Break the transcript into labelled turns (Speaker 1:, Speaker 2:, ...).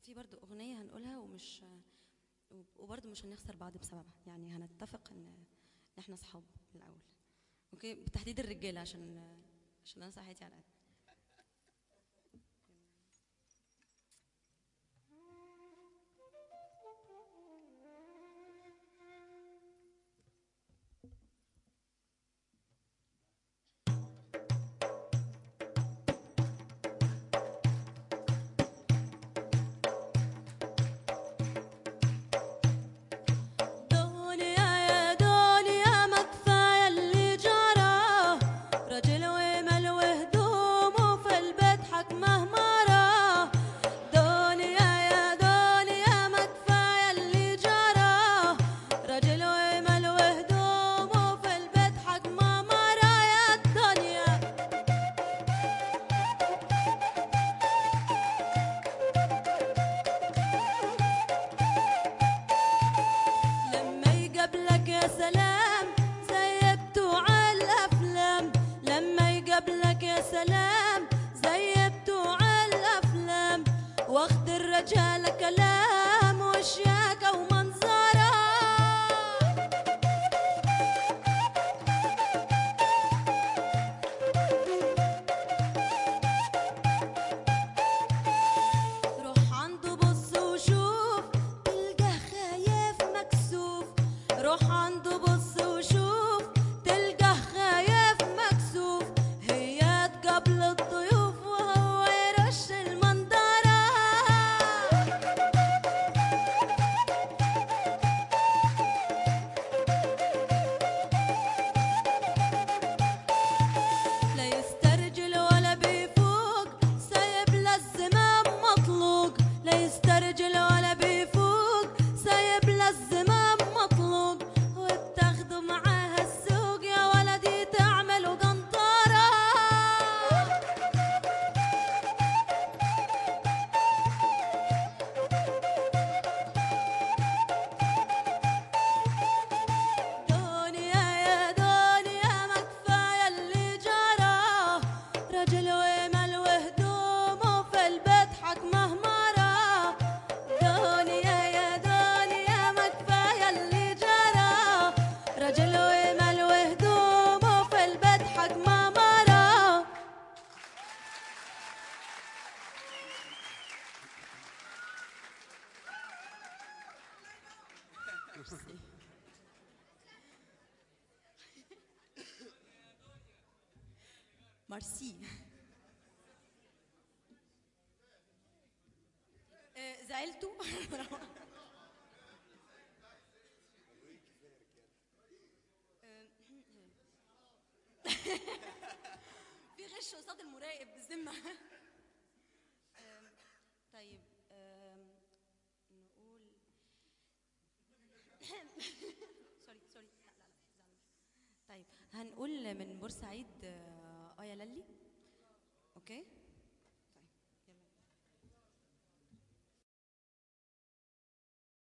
Speaker 1: في برضو أغنية هنقولها ومش وبرضو مش هنخسر بعض بسببها يعني هنتفق إن إن إحنا أصحاب من الأول أوكي بالتحديد الرجالة عشان عشان أنا صحتي على قد
Speaker 2: دنيا يا دنيا ما كفاية اللي جرى راجل ومال وهدومه في البيت حك مهمرة دنيا يا دنيا ما كفاية اللي جرى راجل ومال وهدومه في البيت حك مهمرة يا الدنيا لما يقابلك يا سلام زي بتوع الافلام لما يقابلك يا سلام زي بتوع الافلام واخد الرجال كلام وشياكة ومنظرة روح عنده بص وشوف تلقاه خايف مكسوف روح عنده بص وشوف تلقاه خايف مكسوف هي تقابل الضيوف وهو يرش المنظرة لا يسترجل ولا بيفوق سايب للزمام مطلوق لا يسترجل ولا بيفوق سايب للزمام مطلوق وبتاخدوا معاها السوق يا ولدي تعملوا قنطرة دنيا يا دنيا ما كفاية اللي جرى راجل ومال وهدومه في البيت حك مهمرة دنيا يا دنيا ما كفاية اللي جرى راجل ومال وهدومه في البيت حك مهمرة
Speaker 1: ميرسي آه، زعلتوا في غش قصاد المراقب بالذمة آم، طيب آم، نقول سوري سوري لا لا لا تزعلوش. طيب هنقول من بورسعيد آه آه يا للي اوكي